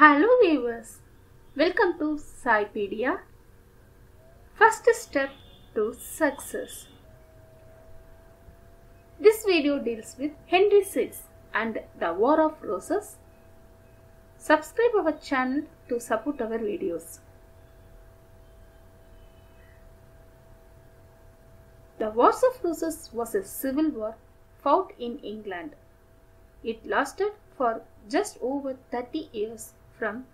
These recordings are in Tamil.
Hello viewers, welcome to Saipedia. First step to success. This video deals with Henry VI and the War of Roses. Subscribe our channel to support our videos. The Wars of Roses was a civil war fought in England. It lasted for just over 30 years from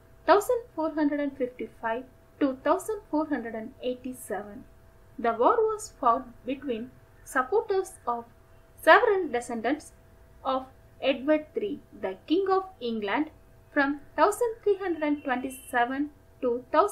1455 to 1487. The war was fought between supporters of several descendants of Edward III, the King of England, from 1327 to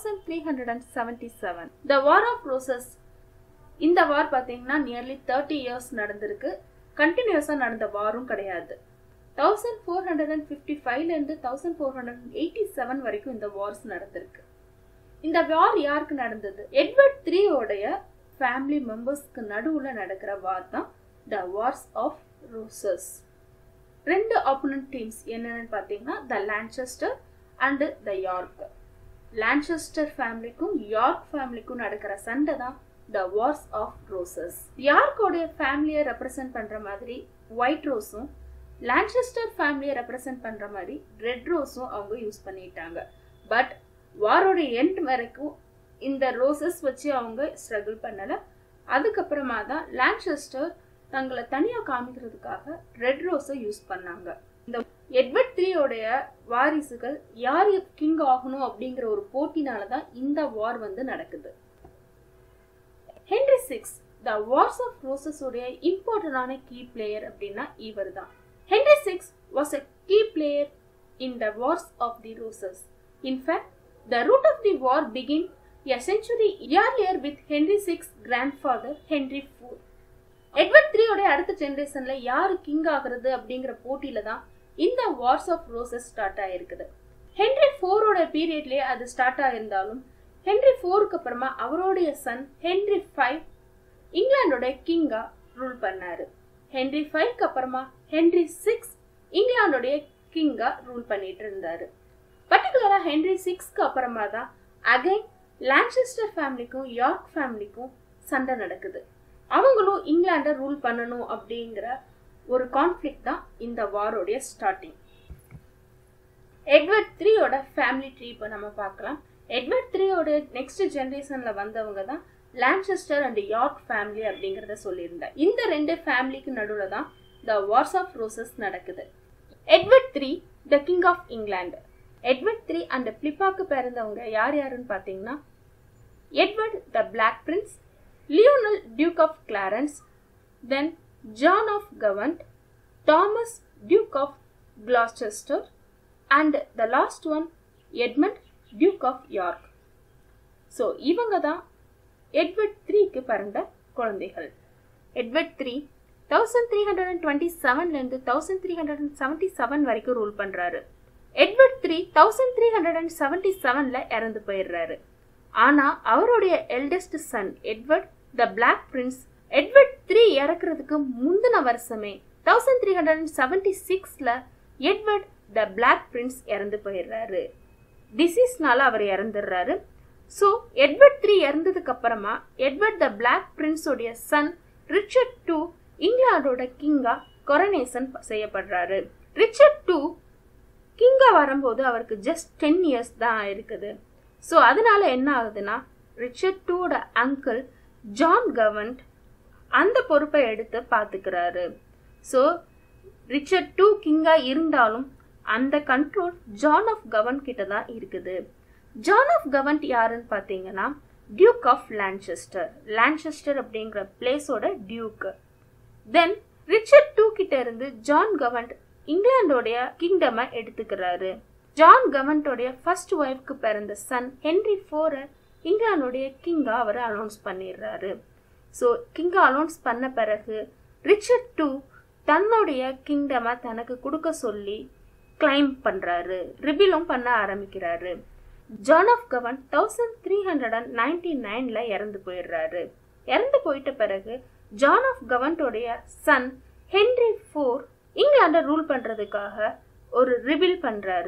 1377. The War of Roses இந்த வார் பார்த்தீங்கன்னா நியர்லி தேர்ட்டி இயர்ஸ் நடந்திருக்கு கண்டினியூஸாக நடந்த வாரும் கிடையாது thousand four hundred and fifty ஃபைவ்லேருந்து thousand four hundred and eighty seven வரைக்கும் இந்த வார்ஸ் நடந்திருக்கு இந்த வார் யாருக்கு நடந்தது எட்வர்ட் த்ரீயோடைய ஃபேமிலி மெம்பர்ஸ்க்கு நடுவில் நடக்கிற வார் தான் த வார்ஸ் ஆஃப் ரோசஸ் ரெண்டு ஆப்போனன்ட் டீம்ஸ் என்னென்னு பார்த்தீங்கன்னா the Lancaster and the York Lancaster ஃபேமிலிக்கும் யார்க் ஃபேமிலிக்கும் நடக்கிற சண்டை தான் த வார்ஸ் ஆஃப் ரோசஸ் யார்க்கோடைய ஃபேமிலியை ரெப்ரசன்ட் பண்ணுற மாதிரி ஒயிட் ரோஸும் லான்செஸ்டர் ஃபேமிலியை ரெப்ரசன்ட் பண்ணுற மாதிரி ரெட் ரோஸும் அவங்க யூஸ் பண்ணிட்டாங்க பட் வாரோட எண்ட் வரைக்கும் இந்த ரோசஸ் வச்சு அவங்க ஸ்ட்ரகிள் பண்ணலை அதுக்கப்புறமா தான் லான்செஸ்டர் தங்களை தனியாக காமிக்கிறதுக்காக ரெட் ரோஸை யூஸ் பண்ணாங்க இந்த எட்வர்ட் த்ரீயோடைய வாரிசுகள் யார் கிங் ஆகணும் அப்படிங்கிற ஒரு போட்டினால தான் இந்த வார் வந்து நடக்குது Henry six the wars of roses உடைய இம்பார்ட்டன்டான கீ பிளேயர் அப்படின்னா இவர் தான் Henry six was a key player in the wars of the roses in fact the root of the war begin a century earlier with Henry six grand father Henry four Edward த்ரீயோடைய அடுத்த ஜென்ரேஷன்ல யாரு கிங் ஆகுறது அப்படிங்கிற போட்டியில தான் இந்த வார்ஸ் ஆஃப் ரோசஸ் ஸ்டார்ட் ஆயிருக்குது ஹென்ரி ஃபோரோட பீரியட்லயே அது ஸ்டார்ட் ஆயிருந்தாலும் ஹென்ரி ஃபோருக்கு அப்புறமா அவருடைய சன் ஹென்ரி ஃபைவ் இங்கிலாண்டோட கிங்கா ரூல் பண்ணாரு ஹென்ரி ஃபைவ்க்கு அப்புறமா ஹென்ரி சிக்ஸ் இங்கிலாண்டோடைய கிங்கா ரூல் பண்ணிட்டு இருந்தாரு பர்டிகுலரா ஹென்ரி சிக்ஸ்க்கு அப்புறமா தான் அகைன் லான்செஸ்டர் ஃபேமிலிக்கும் யார்க் ஃபேமிலிக்கும் சண்டை நடக்குது அவங்களும் இங்கிலாண்டை ரூல் பண்ணணும் அப்படிங்கிற ஒரு கான்ஃப்ளிக் தான் இந்த வாரோடைய ஸ்டார்டிங் எட்வர்ட் த்ரீயோட ஃபேமிலி ட்ரீ இப்போ நம்ம பார்க்கலாம் எட்வர்ட் த்ரீயோட நெக்ஸ்ட் ஜென்ரேஷன்ல வந்தவங்க தான் லான்செஸ்டர் அண்ட் யார்க் ஃபேமிலி அப்படிங்கிறத சொல்லியிருந்தேன் இந்த ரெண்டு ஃபேமிலிக்கு நடுவில் தான் த வார்ஸ் ஆஃப் ரோசஸ் நடக்குது Edward three the king of England Edward three அந்த பிளிப்பாக்கு பிறந்தவங்க யார் யாருன்னு பார்த்தீங்கன்னா Edward the black prince Lionel duke of Clarence then John of Gaunt Thomas duke of Gloucester and the last one Edmund duke of York so இவங்க தான் எட்வர்ட் த்ரீக்கு பிறந்த குழந்தைகள் Edward three thousand three hundred and twenty செவன்லேருந்து thousand three hundred and seventy seven வரைக்கும் ரூல் பண்ணுறாரு Edward three thousand three hundred and seventy செவனில் இறந்து போயிடுறாரு ஆனால் அவருடைய eldest son Edward the black prince Edward three இறக்குறதுக்கு முந்தின வருஷமே thousand three hundred and seventy சிக்ஸில் எட்வர்ட் த பிளாக் பிரின்ஸ் இறந்து போயிடுறாரு டிசீஸ்னால அவர் இறந்துடுறாரு ஸோ எட்வர்ட் த்ரீ இறந்ததுக்கு அப்புறமா எட்வர்ட் த பிளாக் பிரின்ஸோடைய சன் ரிச்சர்ட் டூ இங்கிலாண்டோட கிங்கா கொரனேசன் செய்யப்படுறாரு ரிச்சர்ட் டூ கிங்கா வரும்போது அவருக்கு ஜஸ்ட் டென் இயர்ஸ் தான் இருக்குது ஸோ அதனால என்ன ஆகுதுன்னா ரிச்சர்ட் டூவோட அங்கிள் ஜான் கவண்ட் அந்த பொறுப்பை எடுத்து பார்த்துக்கிறாரு ஸோ ரிச்சர்ட் டூ கிங்கா இருந்தாலும் அந்த கண்ட்ரோல் ஜான் ஆஃப் கவன் கிட்ட தான் இருக்குது ஜான் ஆஃப் கவன்ட் யாருன்னு பார்த்தீங்கன்னா டியூக் ஆஃப் லான்செஸ்டர் லான்செஸ்டர் அப்படிங்கிற பிளேஸோட டியூக் தென் ரிச்சர்ட் டூ கிட்ட இருந்து ஜான் கவன்ட் இங்கிலாண்டோடைய கிங்டமை எடுத்துக்கிறாரு ஜான் கவன்ட்டோடைய ஃபர்ஸ்ட் ஒய்ஃப்க்கு பிறந்த சன் ஹென்ரி ஃபோரை இங்கிலாண்டோடைய கிங்கா அவர் அனௌன்ஸ் பண்ணிடுறாரு ஸோ கிங்கா அனௌன்ஸ் பண்ண பிறகு ரிச்சர்ட் டூ தன்னுடைய கிங்டமை தனக்கு கொடுக்க சொல்லி கிளைம் பண்றாரு ரிபிலும் பண்ண ஆரம்பிக்கிறாரு John of Gaunt thousand three hundred and ninety நைன்ல இறந்து போயிடுறாரு இறந்து போயிட்ட பிறகு ஜான் ஆஃப் கவன்டோடைய சன் ஹென்ரி ஃபோர் இங்கிலாண்டை ரூல் பண்றதுக்காக ஒரு ரிபில் பண்றாரு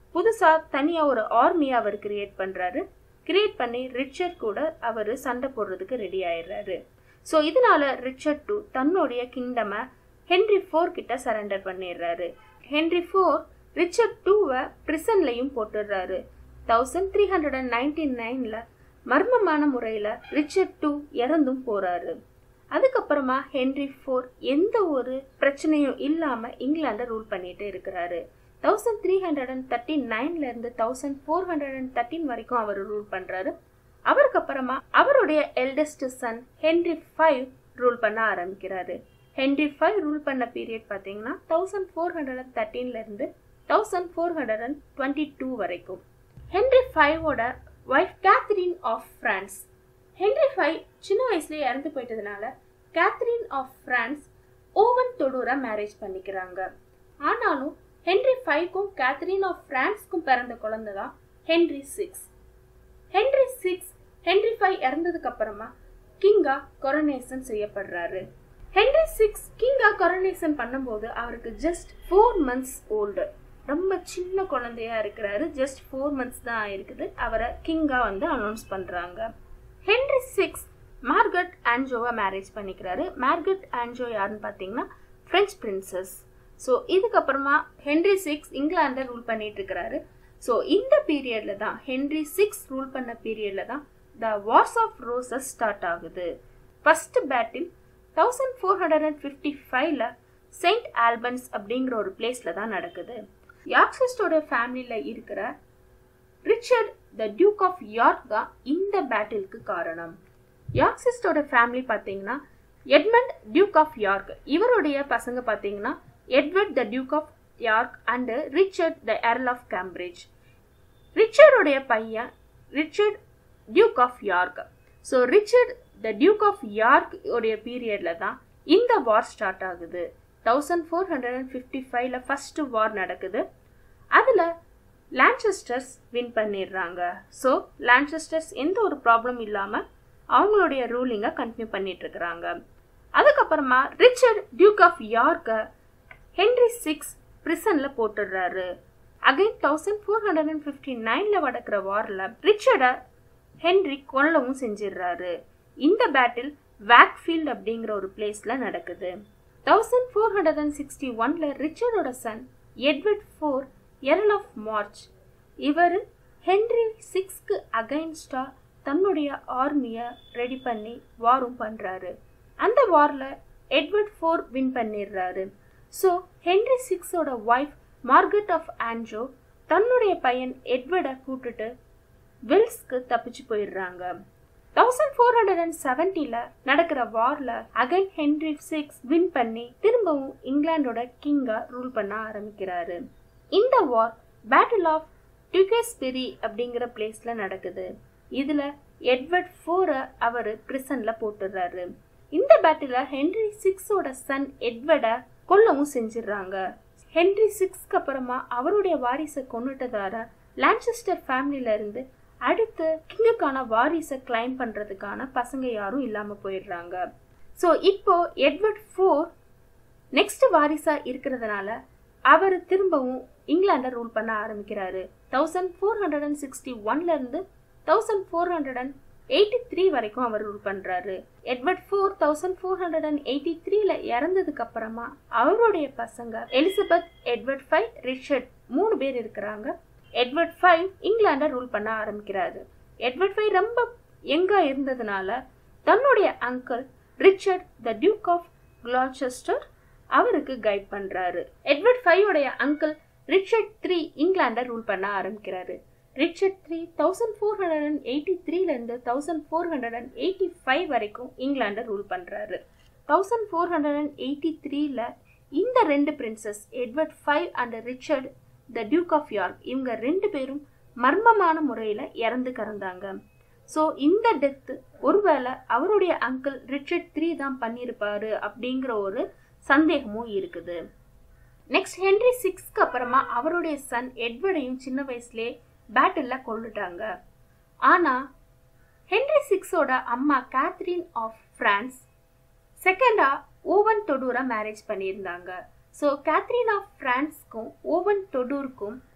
புதுசா தனியா ஒரு ஆர்மியை அவர் கிரியேட் பண்றாரு கிரியேட் பண்ணி ரிச்சர்ட் கூட அவர் சண்டை போடுறதுக்கு ரெடி ஆயிடுறாரு ஸோ இதனால ரிச்சர்ட் டூ தன்னுடைய கிங்டமை ஹென்ரி ஃபோர் கிட்ட சரண்டர் பண்ணிடுறாரு ஹென்ரி ஃபோர் ரிச்சர்ட் டூவை பிரிசன்லையும் போட்டுடுறாரு thousand three hundred and ninety நைனில் மர்மமான முறையில் ரிச்சர்ட் டூ இறந்தும் போறாரு அதுக்கப்புறமா ஹென்ரி ஃபோர் எந்த ஒரு பிரச்சனையும் இல்லாமல் இங்கிலாண்டை ரூல் பண்ணிட்டு இருக்கிறாரு thousand three hundred and thirty நைன்ல இருந்து thousand four hundred and thirteen வரைக்கும் அவர் ரூல் பண்றாரு அவருக்கு அப்புறமா அவருடைய eldest son Henry five rule பண்ண ஆரம்பிக்கிறாரு ஹென்ரி ஃபைவ் ரூல் பண்ண பீரியட் பார்த்தீங்கன்னா தௌசண்ட் ஃபோர் ஹண்ட்ரட் அண்ட் தேர்ட்டீன்ல இருந்து thousand four hundred and twenty two வரைக்கும் ஹென்ரி ஃபைவோட wife Catherine of France Henry five சின்ன வயசுலேயே இறந்து போயிட்டதுனால கேத்ரின் ஆஃப் பிரான்ஸ் ஓவன் தொடூரை மேரேஜ் பண்ணிக்கிறாங்க ஆனாலும் ஹென்ரி ஃபைவ்க்கும் கேத்ரின் ஆஃப் பிரான்ஸ்க்கும் பிறந்த குழந்தை தான் Henry six Henry six Henry five இறந்ததுக்கு அப்புறமா கிங்கா கொரனேசன் செய்யப்படுறாரு ஹென்ரி சிக்ஸ் கிங்கா கொரனேசன் பண்ணும்போது அவருக்கு ஜஸ்ட் ஃபோர் மந்த்ஸ் ஓல்டு ரொம்ப சின்ன குழந்தையா இருக்கிறாரு ஜஸ்ட் ஃபோர் மந்த்ஸ் தான் ஆயிருக்குது அவரை கிங்கா வந்து அனௌன்ஸ் பண்றாங்க ஹென்ரி சிக்ஸ் மார்கட் ஆன்ஜோவை மேரேஜ் பண்ணிக்கிறாரு மார்கட் ஆன்ஜோ யாருன்னு பார்த்தீங்கன்னா ஃப்ரெஞ்ச் பிரின்சஸ் ஸோ இதுக்கப்புறமா ஹென்ரி சிக்ஸ் இங்கிலாண்டை ரூல் பண்ணிட்டு இருக்கிறாரு ஸோ இந்த பீரியட்ல தான் ஹென்ரி சிக்ஸ் ரூல் பண்ண பீரியட்ல தான் the wars of roses start ஆகுது first battle thousand four hundred and fifty ஃபைவ்ல செயின்ட் ஆல்பன்ஸ் அப்படிங்கிற ஒரு பிளேஸ்ல தான் நடக்குது யாக்சிஸ்டோட ஃபேமிலியில் இருக்கிற Richard the duke of York தான் இந்த பேட்டிலுக்கு காரணம் யாக்சிஸ்டோட ஃபேமிலி பார்த்தீங்கன்னா எட்மண்ட் டியூக் ஆஃப் யார்க் இவருடைய பசங்க பார்த்தீங்கன்னா Edward the duke of York and Richard the earl of Cambridge ரிச்சர்டுடைய பையன் Richard duke of York so Richard the duke of York உடைய பீரியட்ல தான் இந்த வார் ஸ்டார்ட் ஆகுது thousand four hundred and fifty ஃபைவ்ல ஃபர்ஸ்ட் வார் நடக்குது அதில் லான்செஸ்டர்ஸ் வின் பண்ணிடுறாங்க ஸோ லான்செஸ்டர்ஸ் எந்த ஒரு ப்ராப்ளம் இல்லாமல் அவங்களுடைய ரூலிங்கை கண்டினியூ பண்ணிட்டு இருக்கிறாங்க அதுக்கப்புறமா ரிச்சர்ட் டியூக் ஆஃப் யார்க்கை ஹென்ரி சிக்ஸ் பிரிசனில் போட்டுடுறாரு again thousand four hundred and fifty நைனில் நடக்கிற வாரில் ரிச்சர்டை ஹென்ரி கொல்லவும் செஞ்சிடுறாரு இந்த பேட்டில் வேக்ஃபீல்ட் அப்படிங்கிற ஒரு பிளேஸில் நடக்குது thousand four hundred and sixty ஒன்ல ரிச்சர்டோட son Edward four earl of March இவர் ஹென்ரி சிக்ஸ்க்கு அகைன்ஸ்டா தன்னுடைய ஆர்மியை ரெடி பண்ணி வாரும் பண்ணுறாரு அந்த வாரில் எட்வர்ட் ஃபோர் வின் பண்ணிடுறாரு ஸோ ஹென்ரி சிக்ஸோட ஒய்ஃப் மார்கட் ஆஃப் ஆன்ஜோ தன்னுடைய பையன் எட்வர்டை கூட்டுட்டு வில்ஸ்க்கு தப்பிச்சு போயிடுறாங்க தௌசண்ட் ஃபோர் ஹண்ட்ரட் அண்ட் செவன்டில நடக்கிற வார்ல அகைன் ஹென்ரி சிக்ஸ் வின் பண்ணி திரும்பவும் இங்கிலாண்டோட கிங்கா ரூல் பண்ண ஆரம்பிக்கிறாரு இந்த வார் பேட்டில் ஆஃப் டுகேஸ்பெரி அப்படிங்கிற பிளேஸ்ல நடக்குது இதுல எட்வர்ட் ஃபோரை அவர் பிரிசன்ல போட்டுடுறாரு இந்த பேட்டில ஹென்ரி சிக்ஸோட சன் எட்வர்டை கொல்லவும் செஞ்சிடுறாங்க ஹென்ரி சிக்ஸ்க்கு அப்புறமா அவருடைய வாரிசை கொண்டுட்டதார லான்செஸ்டர் ஃபேமிலியில இருந்து அடுத்து கிங்குக்கான வாரிசை கிளைம் பண்றதுக்கான பசங்க யாரும் இல்லாம போயிடுறாங்க ஸோ இப்போ எட்வர்ட் ஃபோர் நெக்ஸ்ட் வாரிசா இருக்கிறதுனால அவர் திரும்பவும் இங்கிலாண்டை ரூல் பண்ண ஆரம்பிக்கிறாரு thousand four hundred and sixty ஒன்ல இருந்து thousand four hundred and eighty three வரைக்கும் அவர் ரூல் பண்றாரு Edward four thousand four hundred and eighty த்ரீல இறந்ததுக்கு அப்புறமா அவருடைய பசங்க எலிசபெத் எட்வர்ட் ஃபைவ் ரிச்சர்ட் மூணு பேர் இருக்கிறாங்க எட்வர்ட் ஃபைவ் இங்கிலாண்டை ரூல் பண்ண ஆரம்பிக்கிறாரு எட்வர்ட் ஃபைவ் ரொம்ப எங்கா இருந்ததுனால தன்னுடைய uncle Richard the duke of Gloucester அவருக்கு கைட் பண்றாரு எட்வர்ட் ஃபைவோடைய அங்கிள் ரிச்சர்ட் த்ரீ இங்கிலாண்டை ரூல் பண்ண ஆரம்பிக்கிறாரு Richard three thousand four hundred and eighty த்ரீலேருந்து thousand four hundred and eighty five வரைக்கும் இங்கிலாண்டை ரூல் பண்ணுறாரு thousand four hundred and eighty த்ரீல இந்த ரெண்டு princes Edward five and Richard the duke of York இவங்க ரெண்டு பேரும் மர்மமான முறையில் இறந்து கறந்தாங்க ஸோ இந்த டெத்து ஒருவேளை அவருடைய அங்கிள் ரிச்சர்ட் த்ரீ தான் பண்ணியிருப்பாரு அப்படிங்கிற ஒரு சந்தேகமும் இருக்குது நெக்ஸ்ட் ஹென்ரி சிக்ஸ்க்கு அப்புறமா அவருடைய சன் எட்வர்டையும் சின்ன வயசுலேயே பேட்டிலில் கொண்டுட்டாங்க ஆனால் ஹென்ரி சிக்ஸோட அம்மா கேத்ரின் ஆஃப் ஃப்ரான்ஸ் செகண்டாக ஓவன் தொடூரை மேரேஜ் பண்ணியிருந்தாங்க ஸோ கேத்ரின் ஆஃப் ஃப்ரான்ஸ்க்கும் ஓவன் தொடூருக்கும்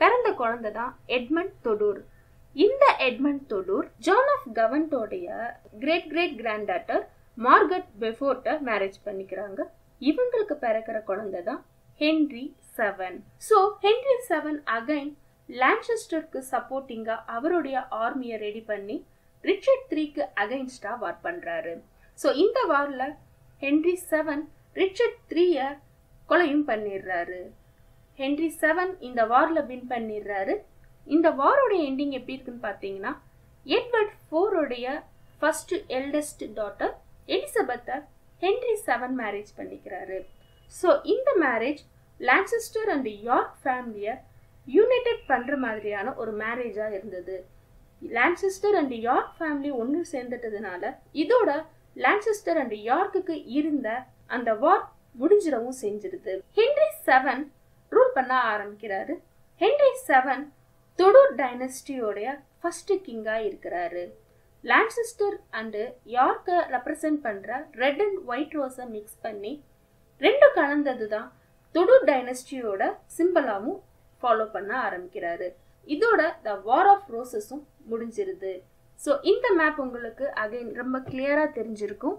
பிறந்த குழந்தை தான் எட்மண்ட் தொடூர் இந்த எட்மண்ட் தொடூர் ஜான் ஆஃப் கவன்டோடைய great great grand daughter Margaret பெஃபோர்ட்ட மேரேஜ் பண்ணிக்கிறாங்க இவங்களுக்கு பிறக்கிற குழந்தை தான் Henry seven so Henry seven again லான்செஸ்டருக்கு சப்போர்ட்டிங்கா அவருடைய ஆர்மியை ரெடி பண்ணி ரிச்சர்ட் த்ரீக்கு அகைன்ஸ்டா வார் பண்றாரு ஸோ இந்த வார்ல ஹென்ரி செவன் ரிச்சர்ட் த்ரீய கொலையும் பண்ணிடுறாரு ஹென்ரி செவன் இந்த வார்ல வின் பண்ணிடுறாரு இந்த வாரோட எண்டிங் எப்படி இருக்குன்னு பார்த்தீங்கன்னா எட்வர்ட் ஃபோருடைய ஃபர்ஸ்ட் எல்டஸ்ட் டாட்டர் எலிசபெத்தை ஹென்ரி செவன் மேரேஜ் பண்ணிக்கிறாரு ஸோ இந்த மேரேஜ் லான்செஸ்டர் அண்ட் யார்க் ஃபேமிலியை யுனைடெட் பண்ற மாதிரியான ஒரு மேரேஜா இருந்தது லான்செஸ்டர் அண்ட் யார்க் ஃபேமிலி ஒன்று சேர்ந்துட்டதுனால இதோட லான்செஸ்டர் அண்ட் யார்க்குக்கு இருந்த அந்த வார் முடிஞ்சிடவும் செஞ்சிருது ஹென்ரி செவன் ரூல் பண்ண ஆரம்பிக்கிறாரு ஹென்ரி செவன் தொடூர் டைனஸ்டியோடைய ஃபர்ஸ்ட் கிங்கா இருக்கிறாரு லான்செஸ்டர் அண்டு யார்க்கை ரெப்ரசன்ட் பண்ற ரெட் அண்ட் ஒயிட் ரோஸை மிக்ஸ் பண்ணி ரெண்டு கலந்தது தான் தொடூர் டைனஸ்டியோட சிம்பிளாவும் ஃபாலோ பண்ண ஆரம்பிக்கிறாரு இதோட த வார் ஆஃப் ரோசஸும் முடிஞ்சிருது ஸோ இந்த மேப் உங்களுக்கு அகைன் ரொம்ப கிளியரா தெரிஞ்சிருக்கும்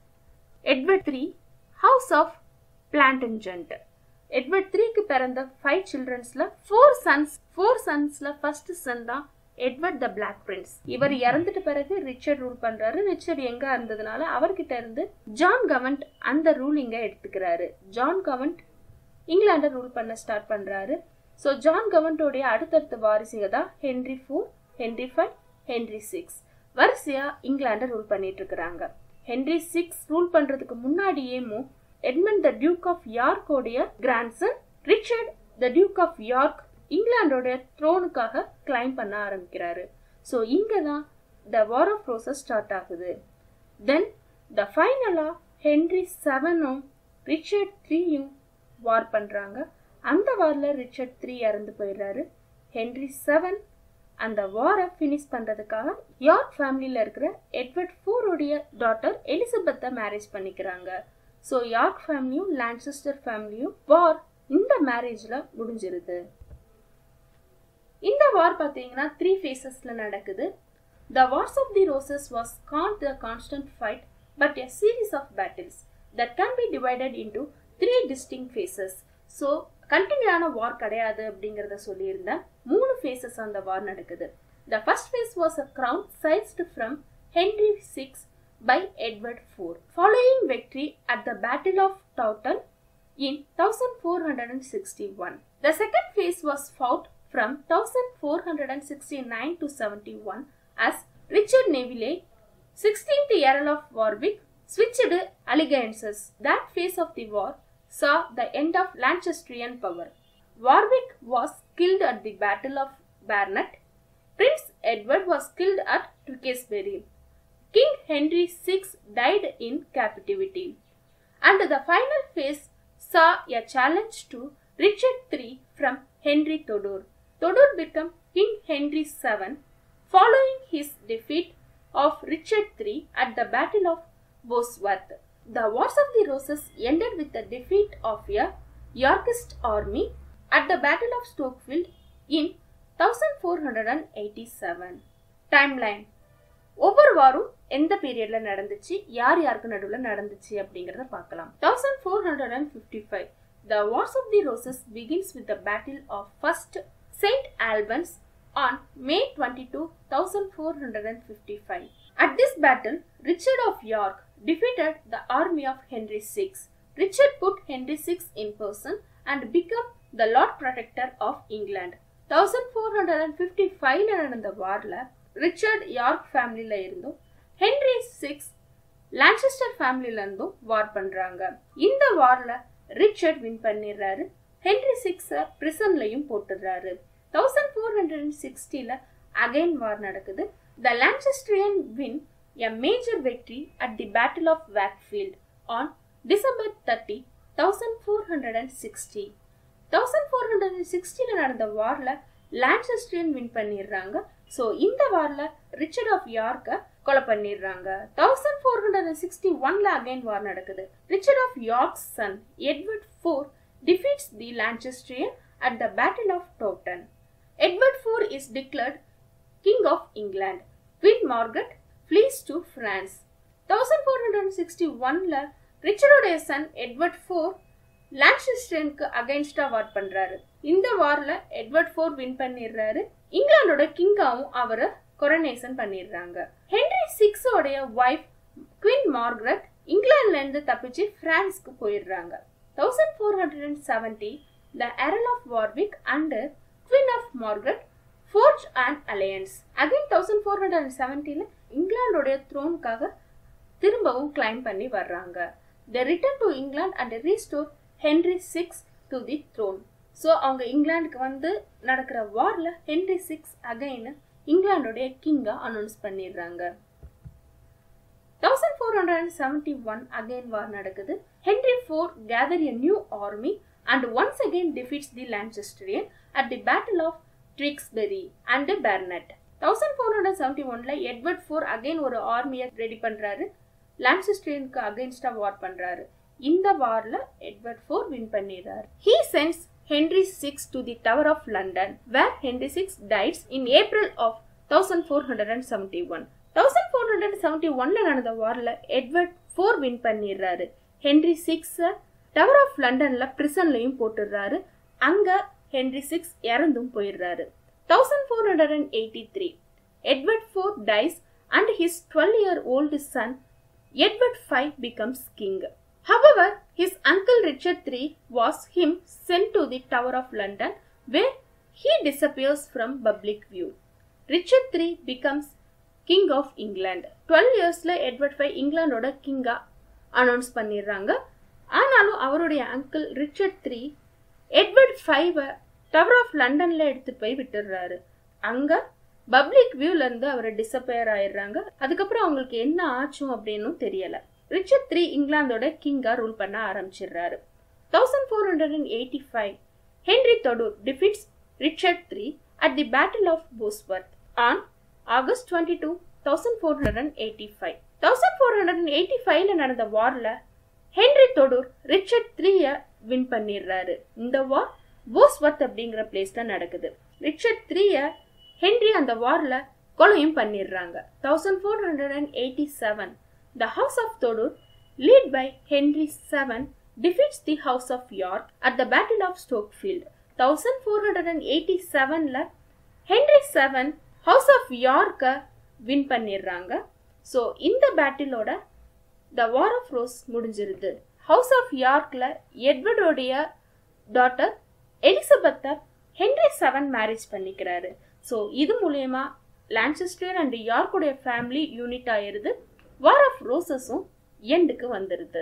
Edward three house of Plantagenet Edward த்ரீக்கு பிறந்த ஃபைவ் சில்ட்ரன்ஸ்ல ஃபோர் சன்ஸ் ஃபோர் சன்ஸ்ல ஃபர்ஸ்ட் சன் தான் எட்வர்ட் த பிளாக் பிரின்ஸ் இவர் இறந்துட்ட பிறகு ரிச்சர்ட் ரூல் பண்றாரு ரிச்சர்ட் எங்க இருந்ததுனால அவர்கிட்ட இருந்து ஜான் கவன்ட் அந்த ரூலிங்க எடுத்துக்கிறாரு ஜான் கவன்ட் இங்கிலாண்டை ரூல் பண்ண ஸ்டார்ட் பண்றாரு ஸோ ஜான் கவன்ட்டோடைய அடுத்தடுத்த வாரிசுக தான் Henry four Henry five Henry six வரிசையா இங்கிலாண்டை ரூல் பண்ணிட்டு இருக்கிறாங்க ஹென்ரி சிக்ஸ் ரூல் பண்றதுக்கு முன்னாடியேமோ எட்மண்ட் த டியூக் ஆஃப் யார்க்கோடைய grandson Richard the duke of York இங்கிலாண்டோடைய த்ரோனுக்காக கிளைம் பண்ண ஆரம்பிக்கிறாரு ஸோ இங்கே தான் the war of roses start ஆகுது தென் த ஃபைனலாக ஹென்ரி செவனும் ரிச்சர்ட் த்ரீயும் வார் பண்ணுறாங்க அந்த வாரில் ரிச்சர்ட் த்ரீ இறந்து போயிடுறாரு ஹென்ரி செவன் அந்த வாரை ஃபினிஷ் பண்ணுறதுக்காக யார்க் ஃபேமிலியில் இருக்கிற எட்வர்ட் ஃபோருடைய டாட்டர் எலிசபெத்தை மேரேஜ் பண்ணிக்கிறாங்க ஸோ யார்க் ஃபேமிலியும் லான்செஸ்டர் ஃபேமிலியும் வார் இந்த மேரேஜில் முடிஞ்சிருது இந்த வார் பார்த்தீங்கன்னா த்ரீ ஃபேஸஸில் நடக்குது the wars of the roses was can't the constant fight but a series of battles that can be divided into three distinct phases so கண்டினியூவான வார் கிடையாது அப்படிங்கிறத சொல்லியிருந்தேன் மூணு ஃபேஸஸ் அந்த வார் நடக்குது the first phase was a crown seized from Henry six by Edward IV. Following victory at the Battle of Towton in 1461. The second phase was fought from 1469 to 71 as Richard Neville, 16th Earl of Warwick, switched allegiances. That phase of the war saw the end of Lancastrian power. Warwick was killed at the Battle of Barnet. Prince Edward was killed at Tewkesbury. King Henry VI died in captivity. And the final phase saw a challenge to Richard III from Henry Todor. Todor became King Henry VII following his defeat of Richard III at the Battle of Bosworth. The Wars of the Roses ended with the defeat of a Yorkist army at the Battle of Stokefield in 1487. Timeline ஒவ்வொரு வாரம் எந்த பீரியட்ல நடந்துச்சு யார் யாருக்கு நடுவில் நடந்துச்சு அப்படிங்கறத பார்க்கலாம் thousand four hundred and fifty five the wars of the roses begins with the battle of first saint Albans on May twenty two thousand four hundred and fifty five at this battle Richard of York defeated the army of Henry VI. Richard put Henry VI in person and became the Lord Protector of England. 1455 நடந்த வார்ல ரிச்சர்ட் யார்க் ஃபேமிலியில இருந்தும் ஹென்ரி சிக்ஸ் லான்செஸ்டர் ஃபேமிலியில இருந்தும் வார் பண்றாங்க இந்த வார்ல ரிச்சர்ட் வின் பண்ணிடுறாரு ஹென்ரி சிக்ஸ பிரிசன்லையும் போட்டுடுறாரு தௌசண்ட் ஃபோர் ஹண்ட்ரட் அண்ட் சிக்ஸ்டில அகைன் வார் நடக்குது the Lancastrian win a major victory at the Battle of Wakefield on December 30, 1460. 1460ல நடந்த வார்ல லான்செஸ்ட்ரியன் வின் பண்ணிடுறாங்க ஸோ இந்த வார்ல ரிச்சர்ட் ஆஃப் யார்க்க கொலை பண்ணிடுறாங்க thousand four hundred and sixty ஒன்ல அகைன் வார் நடக்குது Richard of York son Edward four defeats the Lancastrian at the battle of Towton is declared king of England queen Margaret flees to France thousand four hundred sixty ஒன்ல ரிச்சர்டோடைய சன் எட்வர்ட் ஃபோர் லான்செஸ்டனுக்கு அகைன்ஸ்டா வார் பண்றாரு இந்த வார்ல எட்வர்ட் ஃபோர் வின் பண்ணிடுறாரு இங்கிலாந்தோட கிங்காவும் அவரை கொரனேஷன் பண்ணிடுறாங்க ஹென்ரி சிக்ஸோடைய ஒய்ஃப் குவீன் மார்கரெட் இங்கிலாந்துல இருந்து தப்பிச்சு பிரான்ஸ்க்கு போயிடுறாங்க thousand four hundred and seventy the earl of Warwick and queen of Margaret forge and alliance again thousand four hundred and செவன்டில இங்கிலாந்தோடைய த்ரோனுக்காக திரும்பவும் கிளைம் பண்ணி வர்றாங்க the return to England and restore Henry six to the throne so அவங்க இங்கிலாந்துக்கு வந்து நடக்கிற வார்ல ஹென்ரி சிக்ஸ் அகைன் இங்கிலாந்தோடைய கிங்கா அனௌன்ஸ் பண்ணிடுறாங்க thousand four hundred and seventy one again war நடக்குது Henry four gather a new army and once again defeats the Lancastrian at the battle of Tewkesbury and Barnet thousand four hundred seventy ஒன்ல எட்வர்ட் ஃபோர் அகைன் ஒரு ஆர்மியை ரெடி பண்றாரு லான்செஸ்டரியனுக்கு அகைன்ஸ்டா வார் பண்றாரு இந்த வார்ல எட்வர்ட் ஃபோர் வின் பண்ணிடுறாரு he sends Henry six to the tower of London where Henry six dies in April of thousand four hundred and seventy one thousand four hundred seventy ஒன்ல நடந்த வார்ல எட்வர்ட் ஃபோர் வின் பண்ணிடுறாரு ஹென்ரி சிக்ஸ் டவர் ஆஃப் லண்டன்ல பிரிசன்லையும் போட்டுடுறாரு அங்க ஹென்ரி சிக்ஸ் இறந்தும் போயிடுறாரு thousand four hundred and eighty three Edward four dies and his twelve year old son Edward five becomes king However, his uncle Richard III was him sent to the Tower of London where he disappears from public view. Richard III becomes King of England. 12 இயர்ஸ்ல எட்வர்ட் ஃபைவ் இங்கிலாந்தோட கிங்கா அனௌன்ஸ் பண்ணிடுறாங்க ஆனாலும் அவருடைய அங்கிள் ரிச்சர்ட் த்ரீ எட்வர்ட் ஃபைவ டவர் ஆஃப் லண்டன்ல எடுத்துட்டு போய் விட்டுடுறாரு அங்க பப்ளிக் வியூல இருந்து அவர் டிசப்பேர் ஆயிடுறாங்க அதுக்கப்புறம் அவங்களுக்கு என்ன ஆச்சும் அப்படின்னும் தெரியல ரிச்சர்ட் த்ரீ இங்கிலாந்தோட கிங்கா ரூல் பண்ண ஆரம்பிச்சிடுறாரு thousand four hundred and eighty five Henry Tudor defeats Richard three at the battle of Bosworth on August twenty two thousand four hundred and eighty five thousand four hundred and eighty ஃபைவ்ல நடந்த வார்ல ஹென்ரி தொடூர் ரிச்சர்ட் த்ரீய வின் பண்ணிடுறாரு இந்த வார் போஸ்வர்த் அப்படிங்கிற பிளேஸ்ல நடக்குது ரிச்சர்ட் த்ரீய ஹென்ரி அந்த வார்ல கொலையும் பண்ணிடுறாங்க thousand four hundred and eighty seven The House of Todor, led by Henry VII, defeats the House of York at the Battle of Stokefield. 1487ல ஹென்ரி செவன் ஹவுஸ் ஆஃப் யார்க்கை வின் பண்ணிடுறாங்க ஸோ இந்த பேட்டிலோட த வார் ஆஃப் ரோஸ் முடிஞ்சிருது ஹவுஸ் ஆஃப் யார்க்ல எட்வர்டோடைய டாட்டர் எலிசபெத்தை ஹென்ரி செவன் மேரேஜ் பண்ணிக்கிறாரு ஸோ இது மூலயமா லான்செஸ்டர் அண்ட் யார்க்குடைய ஃபேமிலி யூனிட் ஆயிருது வார் ஆஃப் ரோசஸும் எண்டுக்கு வந்துடுது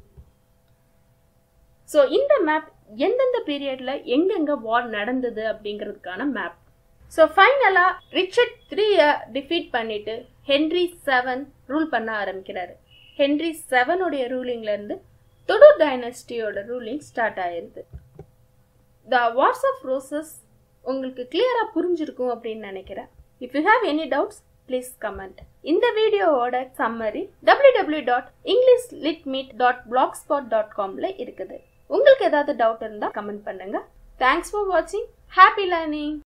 ஸோ இந்த மேப் எந்தெந்த பீரியட்ல எங்கெங்க வார் நடந்தது அப்படிங்கிறதுக்கான மேப் ஸோ ஃபைனலா ரிச்சர்ட் த்ரீய டிஃபீட் பண்ணிட்டு ஹென்ரி செவன் ரூல் பண்ண ஆரம்பிக்கிறாரு ஹென்ரி செவனுடைய ரூலிங்ல இருந்து தொடர் டைனஸ்டியோட ரூலிங் ஸ்டார்ட் ஆயிருது த வார்ஸ் ஆஃப் ரோசஸ் உங்களுக்கு கிளியரா புரிஞ்சிருக்கும் அப்படின்னு நினைக்கிறேன் if you have any doubts please comment இந்த வீடியோவோட summary W W dot English lit meet dot black spot dot காம்ல இருக்குது உங்களுக்கு ஏதாவது டவுட் இருந்தால் கமெண்ட் பண்ணுங்க தேங்க்ஸ் ஃபார் வாட்சிங் ஹாப்பி லேர்னிங்